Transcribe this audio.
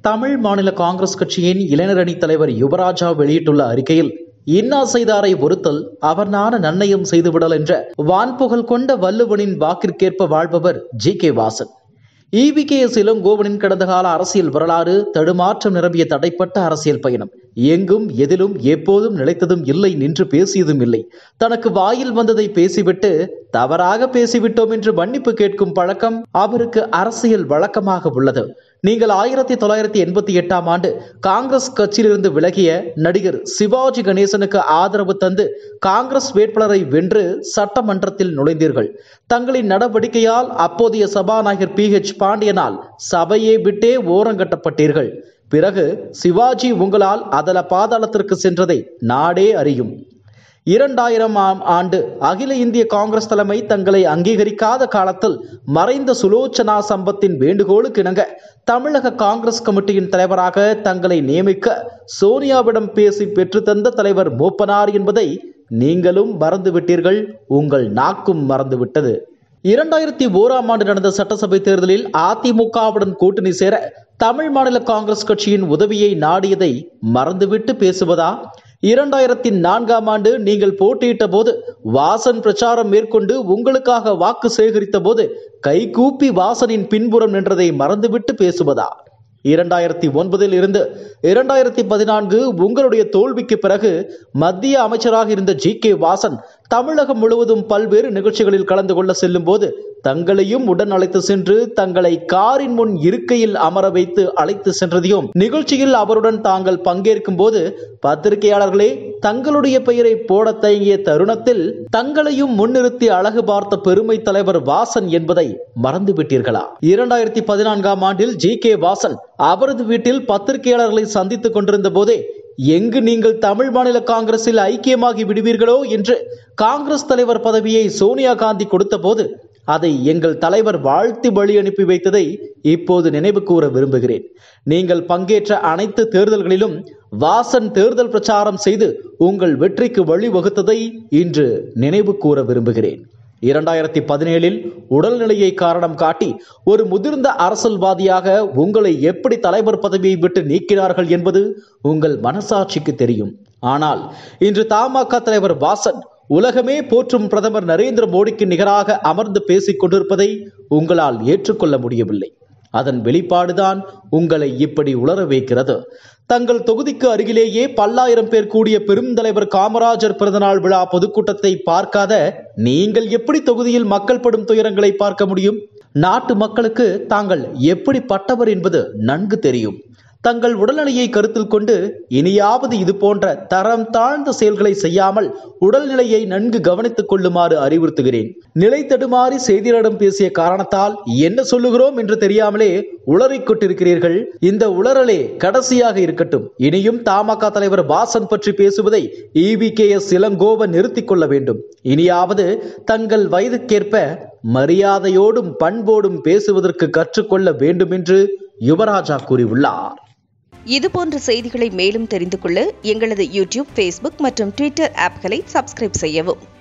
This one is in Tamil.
தமிழ் மாநில காங்கிரஸ் கட்சியின் இளைஞரணி தலைவர் யுவராஜா வெளியிட்டுள்ள அறிக்கையில் இன்னா செய்தாரை பொறுத்தல் அவர் நான நன்னயம் செய்துவிடல் என்ற வான்புகழ் கொண்ட வள்ளுவனின் வாக்கிற்கேற்ப வாழ்பவர் G K Vasan E V K S இளங்கோவனின் கடந்த கால அரசியல் வரலாறு தடுமாற்றம் நிரம்பிய தடைப்பட்ட அரசியல் பயணம் எங்கும் எதிலும் எப்போதும் நிலைத்ததும் இல்லை நின்று பேசியதும் இல்லை தனக்கு வாயில் வந்ததை பேசிவிட்டு தவறாக பேசிவிட்டோம் என்று மன்னிப்பு கேட்கும் பழக்கம் அவருக்கு அரசியல் வழக்கமாக உள்ளது நீங்கள் ஆயிரத்தி தொள்ளாயிரத்தி எண்பத்தி எட்டாம் ஆண்டு காங்கிரஸ் கட்சியிலிருந்து விலகிய நடிகர் சிவாஜி கணேசனுக்கு ஆதரவு தந்து காங்கிரஸ் வேட்பாளரை வென்று சட்டமன்றத்தில் நுழைந்தீர்கள் தங்களின் நடவடிக்கையால் அப்போதைய சபாநாயகர் பி ஹெச் பாண்டியனால் சபையை விட்டே ஓரங்கட்டப்பட்டீர்கள் பிறகு சிவாஜி உங்களால் அதல பாதாளத்திற்கு சென்றதை நாடே அறியும் இரண்டாயிரம் ஆம் ஆண்டு அகில இந்திய காங்கிரஸ் தலைமை தங்களை அங்கீகரிக்காத காலத்தில் மறைந்த சுலோச்சனா சம்பத்தின் வேண்டுகோளுக்கு இணங்க தமிழக காங்கிரஸ் கமிட்டியின் தலைவராக தங்களை நியமிக்க சோனியாவிடம் பேசி பெற்றுத்தந்த தலைவர் மூப்பனார் என்பதை நீங்களும் மறந்துவிட்டீர்கள் உங்கள் நாக்கும் மறந்துவிட்டது இரண்டாயிரத்தி ஓராம் ஆண்டு நடந்த சட்டசபை தேர்தலில் அதிமுகவுடன் கூட்டணி சேர தமிழ் மாநில காங்கிரஸ் கட்சியின் உதவியை நாடியதை மறந்துவிட்டு பேசுவதா இரண்டாயிரத்தி நான்காம் ஆண்டு நீங்கள் போட்டியிட்ட போது வாசன் பிரச்சாரம் மேற்கொண்டு உங்களுக்காக வாக்கு சேகரித்த போது கைகூப்பி வாசனின் பின்புறம் நின்றதை மறந்துவிட்டு பேசுவதா இரண்டாயிரத்தி ஒன்பதில் இருந்து இரண்டாயிரத்தி பதினான்கு உங்களுடைய தோல்விக்கு பிறகு மத்திய அமைச்சராக இருந்த ஜி கே வாசன் தமிழகம் முழுவதும் பல்வேறு நிகழ்ச்சிகளில் கலந்து கொள்ள செல்லும் போது தங்களையும் உடன் அழைத்து சென்று தங்களை காரின் முன் இருக்கையில் அமர வைத்து அழைத்து சென்றதையும் நிகழ்ச்சியில் அவருடன் தாங்கள் பங்கேற்கும் போது பத்திரிகையாளர்களே தங்களுடைய பெயரை போட தயங்கிய தருணத்தில் தங்களையும் முன்னிறுத்தி அழகு பார்த்த பெருமை தலைவர் வாசன் என்பதை மறந்துவிட்டீர்களா இரண்டாயிரத்தி பதினான்காம் ஆண்டில் ஜி கே வாசன் அவரது வீட்டில் பத்திரிகையாளர்களை சந்தித்துக் கொண்டிருந்த போதே எங்கு நீங்கள் தமிழ் மாநில காங்கிரஸில் ஐக்கியமாகி விடுவீர்களோ என்று காங்கிரஸ் தலைவர் பதவியை சோனியா காந்தி கொடுத்த போது அதை எங்கள் தலைவர் வாழ்த்தி வழி அனுப்பி வைத்ததை இப்போது நினைவு கூற விரும்புகிறேன் நீங்கள் பங்கேற்ற அனைத்து தேர்தல்களிலும் வாசன் தேர்தல் பிரச்சாரம் செய்து உங்கள் வெற்றிக்கு வழிவகுத்ததை இன்று நினைவு கூற விரும்புகிறேன் இரண்டாயிரத்தி பதினேழில் உடல்நிலையை காரணம் காட்டி ஒரு முதிர்ந்த அரசியல்வாதியாக உங்களை எப்படி தலைவர் பதவியை விட்டு நீக்கினார்கள் என்பது உங்கள் மனசாட்சிக்கு தெரியும் ஆனால் இன்று தமாக தலைவர் வாசன் உலகமே போற்றும் பிரதமர் நரேந்திர மோடிக்கு நிகராக அமர்ந்து பேசிக் கொண்டிருப்பதை உங்களால் ஏற்றுக்கொள்ள முடியவில்லை அதன் வெளிப்பாடுதான் உங்களை இப்படி உளர வைக்கிறது தங்கள் தொகுதிக்கு அருகிலேயே பல்லாயிரம் பேர் கூடிய பெருந்தலைவர் காமராஜர் பிறந்தநாள் விழா பொதுக்கூட்டத்தை பார்க்காத நீங்கள் எப்படி தொகுதியில் மக்கள் படும் துயரங்களை பார்க்க முடியும் நாட்டு மக்களுக்கு தாங்கள் எப்படிப்பட்டவர் என்பது நன்கு தெரியும் தங்கள் உடல்நிலையை கருத்தில் கொண்டு இனியாவது இது போன்ற தரம் தாழ்ந்த செயல்களை செய்யாமல் உடல்நிலையை நன்கு கவனித்துக் கொள்ளுமாறு அறிவுறுத்துகிறேன் நிலை தடுமாறி செய்தியாளரிடம் பேசிய காரணத்தால் என்ன சொல்லுகிறோம் என்று தெரியாமலே உளறிக் கொண்டிருக்கிறீர்கள் இந்த உளறலே கடைசியாக இருக்கட்டும் இனியும் தமாக தலைவர் வாசன் பற்றி பேசுவதை இவி கே எஸ் இளங்கோவன் நிறுத்திக் கொள்ள வேண்டும் இனியாவது தங்கள் வயதுக்கேற்ப மரியாதையோடும் பண்போடும் பேசுவதற்கு கற்றுக்கொள்ள வேண்டும் என்று யுவராஜா கூறியுள்ளார் இதுபோன்ற செய்திகளை மேலும் தெரிந்து கொள்ள எங்களது யூடியூப் ஃபேஸ்புக் மற்றும் ட்விட்டர் ஆப்களை சப்ஸ்கிரைப் செய்யவும்